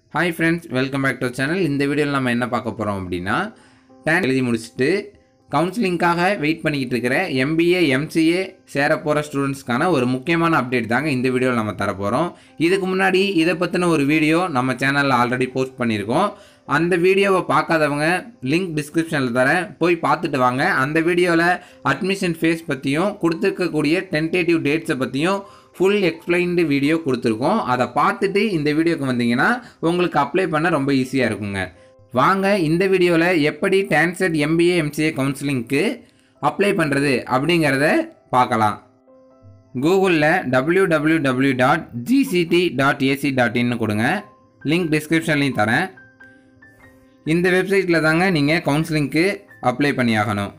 hi friends welcome back to channel இந்த வீடியோவில் நம்ம என்ன பார்க்க போகிறோம் அப்படின்னா டேன் எழுதி முடிச்சுட்டு கவுன்சிலிங்காக வெயிட் பண்ணிக்கிட்டு இருக்கிற எம்பிஏ எம்சிஏ சேர போகிற ஸ்டூடெண்ட்ஸ்க்கான ஒரு முக்கியமான அப்டேட் தாங்க இந்த வீடியோவில் நம்ம தர போகிறோம் இதுக்கு முன்னாடி இதை பற்றின ஒரு வீடியோ நம்ம சேனலில் ஆல்ரெடி போஸ்ட் பண்ணியிருக்கோம் அந்த வீடியோவை பார்க்காதவங்க லிங்க் டிஸ்கிரிப்ஷனில் தரேன் போய் பார்த்துட்டு வாங்க அந்த வீடியோவில் அட்மிஷன் ஃபேஸ் பற்றியும் கொடுத்துருக்கக்கூடிய டென்டேட்டிவ் டேட்ஸை பற்றியும் ஃபுல் எக்ஸ்பிளைன்டு வீடியோ கொடுத்துருக்கோம் அதை பார்த்துட்டு இந்த வீடியோக்கு வந்தீங்கன்னா உங்களுக்கு அப்ளை பண்ண ரொம்ப ஈஸியாக இருக்குங்க வாங்க இந்த வீடியோவில் எப்படி டான்செட் எம்பிஏ எம்சிஏ கவுன்சிலிங்க்கு அப்ளை பண்ணுறது அப்படிங்கிறத பார்க்கலாம் கூகுளில் W W W dot GCT dot AC dot இன்னு கொடுங்க லிங்க் டிஸ்கிரிப்ஷன்லையும் தரேன் இந்த வெப்சைட்டில் தாங்க நீங்கள் கவுன்சிலிங்க்கு அப்ளை பண்ணி ஆகணும்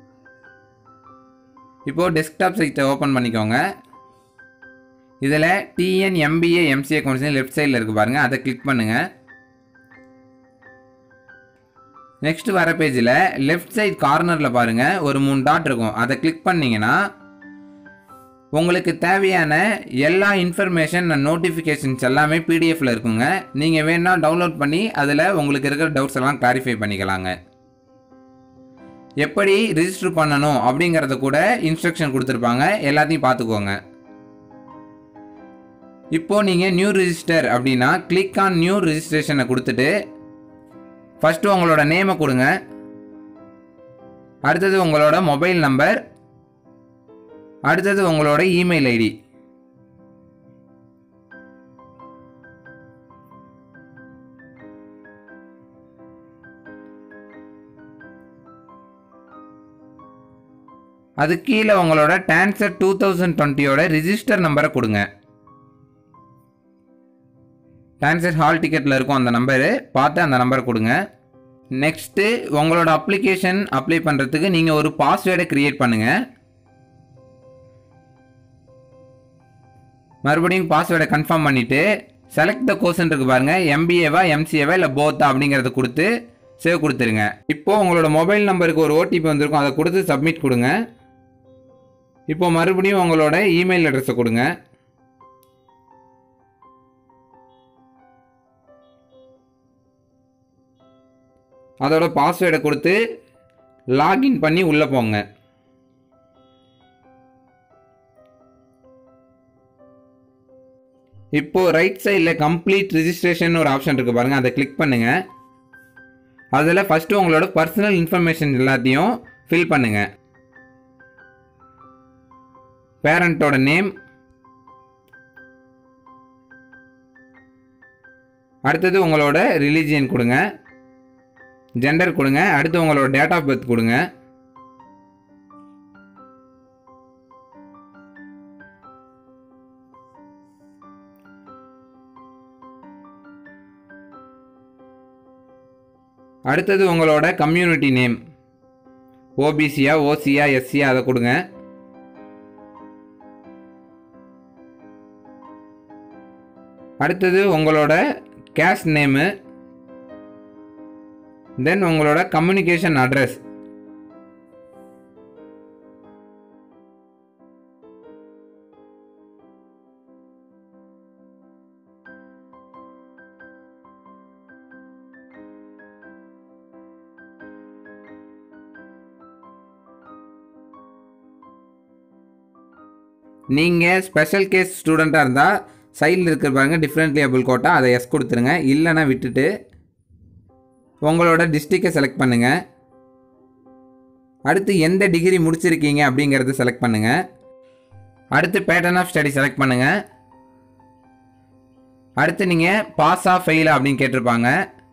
இப்போது டெஸ்க்டாப் சைட்டை ஓப்பன் பண்ணிக்கோங்க இதில் TN MBA MCA counselling left சைடில் இருக்குது பாருங்கள் அதை கிளிக் பண்ணுங்கள் நெக்ஸ்ட் வர பேஜில் லெஃப்ட் சைட் கார்னரில் பாருங்கள் ஒரு மூணு டாட் இருக்கும் அதை கிளிக் பண்ணிங்கன்னா உங்களுக்கு தேவையான எல்லா இன்ஃபர்மேஷன் அண்ட் நோட்டிஃபிகேஷன்ஸ் எல்லாமே பிடிஎஃப்ல இருக்குங்க நீங்கள் வேணா டவுன்லோட் பண்ணி அதில் உங்களுக்கு இருக்கிற டவுட்ஸ் எல்லாம் கிளாரிஃபை பண்ணிக்கலாங்க எப்படி ரிஜிஸ்டர் பண்ணணும் அப்படிங்கிறத கூட இன்ஸ்ட்ரக்ஷன் கொடுத்துருப்பாங்க எல்லாத்தையும் பார்த்துக்கோங்க இப்போ நீங்கள் நியூ ரிஜிஸ்டர் அப்படின்னா கிளிக் ஆன் நியூ ரிஜிஸ்ட்ரேஷனை கொடுத்துட்டு ஃபஸ்ட்டு உங்களோட நேமை கொடுங்க அடுத்தது உங்களோட மொபைல் நம்பர் அடுத்தது உங்களோட இமெயில் ஐடி அது கீழே உங்களோட டான்சர் டூ தௌசண்ட் டுவெண்ட்டியோட ரிஜிஸ்டர் நம்பரை கொடுங்க டான்சர் ஹால் டிக்கெட்டில் இருக்கும் அந்த நம்பரு பார்த்து அந்த நம்பரை கொடுங்க நெக்ஸ்ட்டு உங்களோட அப்ளிகேஷன் அப்ளை பண்ணுறதுக்கு நீங்கள் ஒரு பாஸ்வேர்டை க்ரியேட் பண்ணுங்கள் மறுபடியும் பாஸ்வேர்டை கன்ஃபார்ம் பண்ணிவிட்டு செலக்ட் த கோர்ஸ்ன்னு இருக்கு பாருங்கள் எம்பிஏவா எம்சிஏவா இல்லை போத்தா அப்படிங்கிறத கொடுத்து சேவ் கொடுத்துருங்க இப்போது உங்களோட மொபைல் நம்பருக்கு ஒரு ஓடிபி வந்திருக்கும் அதை கொடுத்து சப்மிட் கொடுங்க இப்போ மறுபடியும் உங்களோட இமெயில் அட்ரஸை கொடுங்க அதோட பாஸ்வேர்டை கொடுத்து லாகின் பண்ணி உள்ளே போங்க இப்போ ரைட் சைடில் கம்ப்ளீட் ரிஜிஸ்ட்ரேஷன் ஒரு ஆப்ஷன் இருக்குது பாருங்கள் அதை கிளிக் பண்ணுங்கள் அதில் ஃபஸ்ட்டு உங்களோட பர்சனல் இன்ஃபர்மேஷன் எல்லாத்தையும் ஃபில் பண்ணுங்கள் பேரண்ட்டோட நேம் அடுத்தது உங்களோட ரிலீஜியன் கொடுங்க ஜெண்டர் கொடுங்க அடுத்து உங்களோட டேட் ஆஃப் பர்த் கொடுங்க அடுத்தது உங்களோட கம்யூனிட்டி நேம் ஓபிசியா ஓசியா எஸ்சியா அதை கொடுங்க அடுத்தது உங்களோட கேஷ் நேமு தென் உங்களோட கம்யூனிகேஷன் அட்ரஸ் நீங்கள் ஸ்பெஷல் கேஸ் ஸ்டூடெண்ட்டாக இருந்தால் சைடில் இருக்கிற பாருங்க டிஃப்ரெண்ட்லி அபிள் கோட்டா அதை எஸ் கொடுத்துருங்க இல்லைன்னா விட்டுட்டு உங்களோட டிஸ்ட்ரிக்டை செலக்ட் பண்ணுங்கள் அடுத்து எந்த டிகிரி முடிச்சிருக்கீங்க அப்படிங்கிறத செலக்ட் பண்ணுங்கள் அடுத்து பேட்டர்ன் ஆஃப் ஸ்டடி செலக்ட் பண்ணுங்கள் அடுத்து நீங்கள் பாஸ் ஆஃப் ஃபெயிலா அப்படின்னு கேட்டிருப்பாங்க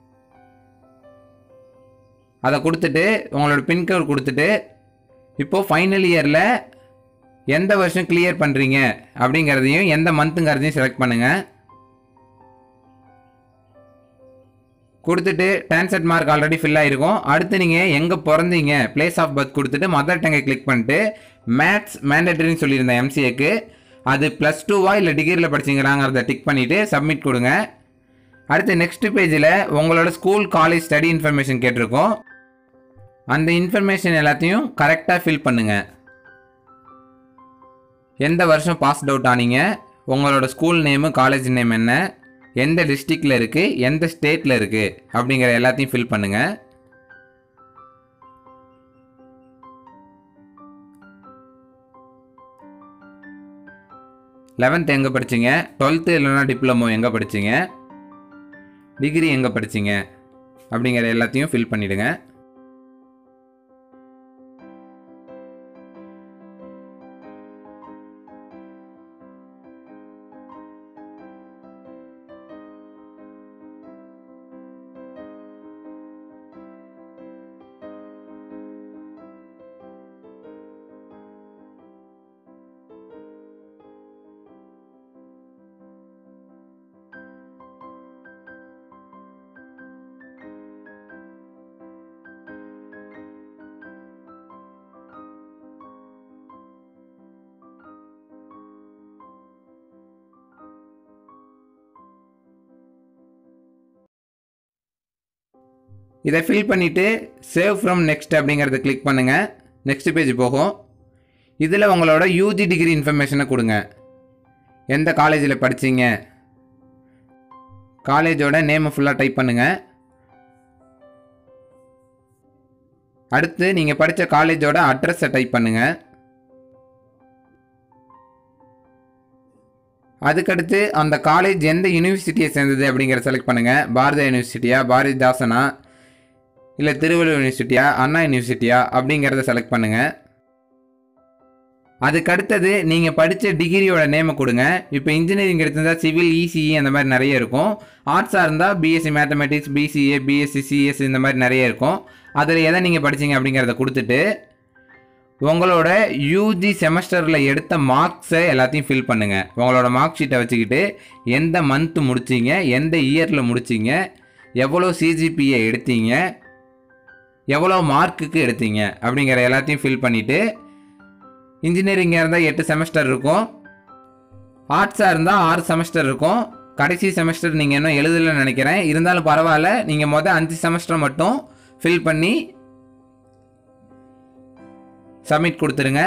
அதை கொடுத்துட்டு உங்களோட பின்கோட் கொடுத்துட்டு இப்போது ஃபைனல் இயரில் எந்த வருஷம் கிளியர் பண்ணுறீங்க அப்படிங்கிறதையும் எந்த மந்த்துங்கிறதையும் செலக்ட் பண்ணுங்கள் கொடுத்துட்டு டான்செட் மார்க் ஆல்ரெடி ஃபில் ஆகிருக்கும் அடுத்து நீங்கள் எங்கே பிறந்தீங்க பிளேஸ் ஆஃப் பர்த் கொடுத்துட்டு மதர் டங்கை கிளிக் பண்ணிட்டு மேத்ஸ் மேண்டட்ரின்னு சொல்லியிருந்தேன் எம்சிஏக்கு அது ப்ளஸ் டூவா இல்லை டிகிரியில் படிச்சிங்களாங்கிறத டிக் பண்ணிவிட்டு சப்மிட் கொடுங்க அடுத்து நெக்ஸ்ட் பேஜில் உங்களோட ஸ்கூல் காலேஜ் ஸ்டடி இன்ஃபர்மேஷன் கேட்டிருக்கோம் அந்த இன்ஃபர்மேஷன் எல்லாத்தையும் கரெக்டாக ஃபில் பண்ணுங்கள் எந்த வருஷம் பாஸ்ட் அவுட் ஆனீங்க உங்களோட ஸ்கூல் நேமு காலேஜ் நேம் என்ன எந்த டிஸ்ட்ரிக்டில் இருக்குது எந்த ஸ்டேட்டில் இருக்குது அப்படிங்கிற எல்லாத்தையும் ஃபில் பண்ணுங்கள் லெவன்த் எங்கே படிச்சீங்க டுவெல்த்து இல்லைன்னா டிப்ளமோ எங்கே படிச்சீங்க டிகிரி எங்கே படிச்சீங்க அப்படிங்கிற எல்லாத்தையும் ஃபில் பண்ணிவிடுங்க இதை ஃபில் பண்ணிவிட்டு சேவ் ஃப்ரம் நெக்ஸ்ட் அப்படிங்கிறத கிளிக் பண்ணுங்கள் நெக்ஸ்ட் பேஜ் போகும் இதில் உங்களோட யூஜி டிகிரி இன்ஃபர்மேஷனை கொடுங்க எந்த காலேஜில் படிச்சீங்க காலேஜோட நேமை ஃபுல்லாக டைப் பண்ணுங்கள் அடுத்து நீங்கள் படித்த காலேஜோட அட்ரஸை டைப் பண்ணுங்கள் அதுக்கடுத்து அந்த காலேஜ் எந்த யூனிவர்சிட்டியை சேர்ந்தது அப்படிங்கிற செலக்ட் பண்ணுங்கள் பாரத யூனிவர்சிட்டியா பாரதிதாசனா இல்லை திருவள்ளுவர் யூனிவர்சிட்டியா அண்ணா யூனிவர்சிட்டியா அப்படிங்கிறத செலக்ட் பண்ணுங்கள் அதுக்கு அடுத்தது நீங்கள் படித்த டிகிரியோட நேமை கொடுங்க இப்போ இன்ஜினியரிங் எடுத்திருந்தா சிவில் இசிஇ அந்த மாதிரி நிறைய இருக்கும் ஆர்ட்ஸாக இருந்தால் BSc mathematics BCA BSc CS இந்த மாதிரி நிறைய இருக்கும் அதில் எதை நீங்கள் படிச்சீங்க அப்படிங்கிறத கொடுத்துட்டு உங்களோட யூஜி செமஸ்டரில் எடுத்த மார்க்ஸை எல்லாத்தையும் ஃபில் பண்ணுங்கள் உங்களோட மார்க் ஷீட்டை வச்சுக்கிட்டு எந்த மந்த்து முடிச்சீங்க எந்த இயரில் முடிச்சீங்க எவ்வளோ சிஜிபிஏ எடுத்தீங்க எவ்வளோ மார்க்குக்கு எடுத்தீங்க அப்படிங்கிற எல்லாத்தையும் ஃபில் பண்ணிவிட்டு இன்ஜினியரிங்காக இருந்தால் எட்டு செமஸ்டர் இருக்கும் ஆர்ட்ஸாக இருந்தால் ஆறு செமஸ்டர் இருக்கும் கடைசி செமஸ்டர் நீங்கள் இன்னும் எழுதலைன்னு நினைக்கிறேன் இருந்தாலும் பரவாயில்ல நீங்கள் மொதல் அஞ்சு செமஸ்டர் மட்டும் ஃபில் பண்ணி சப்மிட் கொடுத்துருங்க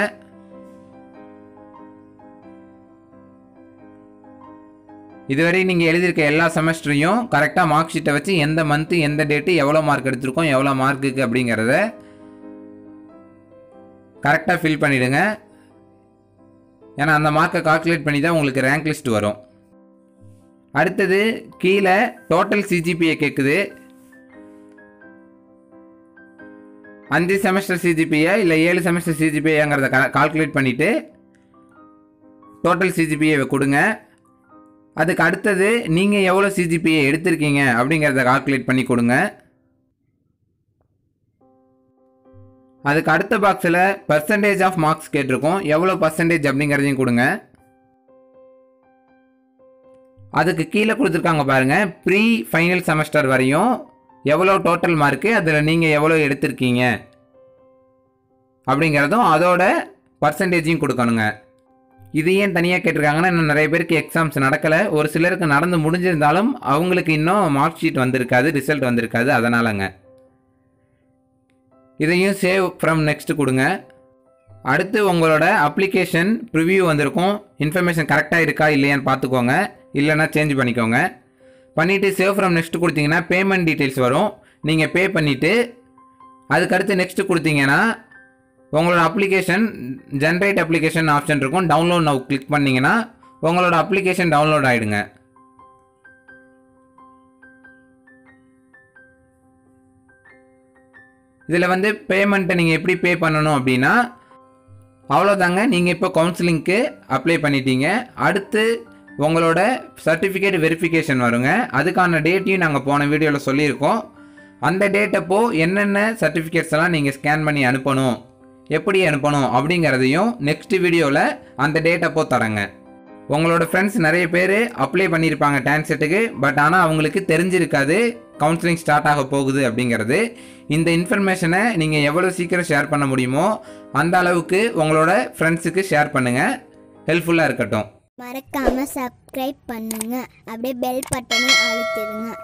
இதுவரை நீங்கள் எழுதியிருக்க எல்லா செமஸ்டரையும் கரெக்டாக மார்க் ஷீட்டை வச்சு எந்த மந்த்து எந்த டேட்டு எவ்வளோ மார்க் எடுத்திருக்கோம் எவ்வளோ மார்க்குக்கு அப்படிங்கிறத கரெக்டாக ஃபில் பண்ணிவிடுங்க ஏன்னா அந்த மார்க்கை கால்குலேட் பண்ணி தான் உங்களுக்கு ரேங்க் லிஸ்ட் வரும் அடுத்தது கீழே டோட்டல் சிஜிபிஏ கேட்குது அஞ்சு செமஸ்டர் சிஜிபிஏ இல்லை ஏழு செமஸ்டர் சிஜிபிஏங்கிறத கால்குலேட் பண்ணிவிட்டு டோட்டல் சிஜிபிஏவை கொடுங்க அதுக்கு அடுத்தது நீங்கள் எவ்வளோ சிஜிபிஏ எடுத்திருக்கீங்க அப்படிங்கிறத கால்குலேட் பண்ணி கொடுங்க அதுக்கு அடுத்த பாக்ஸில் பர்சன்டேஜ் ஆஃப் மார்க்ஸ் கேட்டிருக்கோம் எவ்வளோ பர்சன்டேஜ் அப்படிங்கிறதையும் கொடுங்க அதுக்கு கீழே கொடுத்துருக்காங்க பாருங்கள் ப்ரீ ஃபைனல் செமஸ்டர் வரையும் எவ்வளோ டோட்டல் மார்க்கு அதில் நீங்கள் எவ்வளோ எடுத்திருக்கீங்க அப்படிங்கிறதும் அதோட பர்சன்டேஜையும் கொடுக்கணுங்க இது ஏன் தனியாக கேட்டிருக்காங்கன்னா இன்னும் நிறைய பேருக்கு எக்ஸாம்ஸ் நடக்கலை ஒரு சிலருக்கு நடந்து முடிஞ்சிருந்தாலும் அவங்களுக்கு இன்னும் மார்க் ஷீட் வந்திருக்காது ரிசல்ட் வந்திருக்காது அதனாலங்க இதையும் சேவ் ஃப்ரம் நெக்ஸ்ட் கொடுங்க அடுத்து உங்களோட அப்ளிகேஷன் ப்ரிவ்யூ வந்திருக்கும் இன்ஃபர்மேஷன் கரெக்டாக இருக்கா இல்லையான்னு பார்த்துக்கோங்க இல்லைன்னா சேஞ்ச் பண்ணிக்கோங்க பண்ணிவிட்டு சேவ் ஃப்ரம் நெக்ஸ்ட் கொடுத்தீங்கன்னா பேமெண்ட் டீட்டெயில்ஸ் வரும் நீங்கள் பே பண்ணிவிட்டு அதுக்கடுத்து நெக்ஸ்ட் கொடுத்தீங்கன்னா உங்களோட அப்ளிகேஷன் ஜென்ரேட் அப்ளிகேஷன் ஆப்ஷன் இருக்கும் டவுன்லோட் நவ் கிளிக் பண்ணிங்கன்னா உங்களோட அப்ளிகேஷன் டவுன்லோட் ஆகிடுங்க இதில் வந்து பேமெண்ட்டை நீங்கள் எப்படி பே பண்ணணும் அப்படின்னா அவ்வளோதாங்க நீங்கள் இப்போ கவுன்சிலிங்க்கு அப்ளை பண்ணிட்டீங்க அடுத்து உங்களோட சர்டிஃபிகேட் வெரிஃபிகேஷன் வருங்க அதுக்கான டேட்டையும் நாங்கள் போன வீடியோவில் சொல்லியிருக்கோம் அந்த டேட் அப்போ என்னென்ன சர்டிஃபிகேட்ஸ் எல்லாம் நீங்கள் ஸ்கேன் பண்ணி அனுப்பணும் எப்படி அனுப்பணும் அப்படிங்கிறதையும் நெக்ஸ்ட் வீடியோவில் அந்த டேட் அப்போ தரேங்க உங்களோட ஃப்ரெண்ட்ஸ் நிறைய பேர் அப்ளை பண்ணியிருப்பாங்க டான்செட்டுக்கு பட் ஆனால் அவங்களுக்கு தெரிஞ்சிருக்காது கவுன்சிலிங் ஸ்டார்ட் ஆக போகுது அப்படிங்கிறது இந்த இன்ஃபர்மேஷனை நீங்கள் எவ்வளோ சீக்கிரம் ஷேர் பண்ண முடியுமோ அந்த அளவுக்கு உங்களோட ஃப்ரெண்ட்ஸுக்கு ஷேர் பண்ணுங்கள் ஹெல்ப்ஃபுல்லாக இருக்கட்டும் மறக்காம சப்ஸ்கிரைப் பண்ணுங்க அப்படியே பெல் பட்டனை அழுத்திடுங்க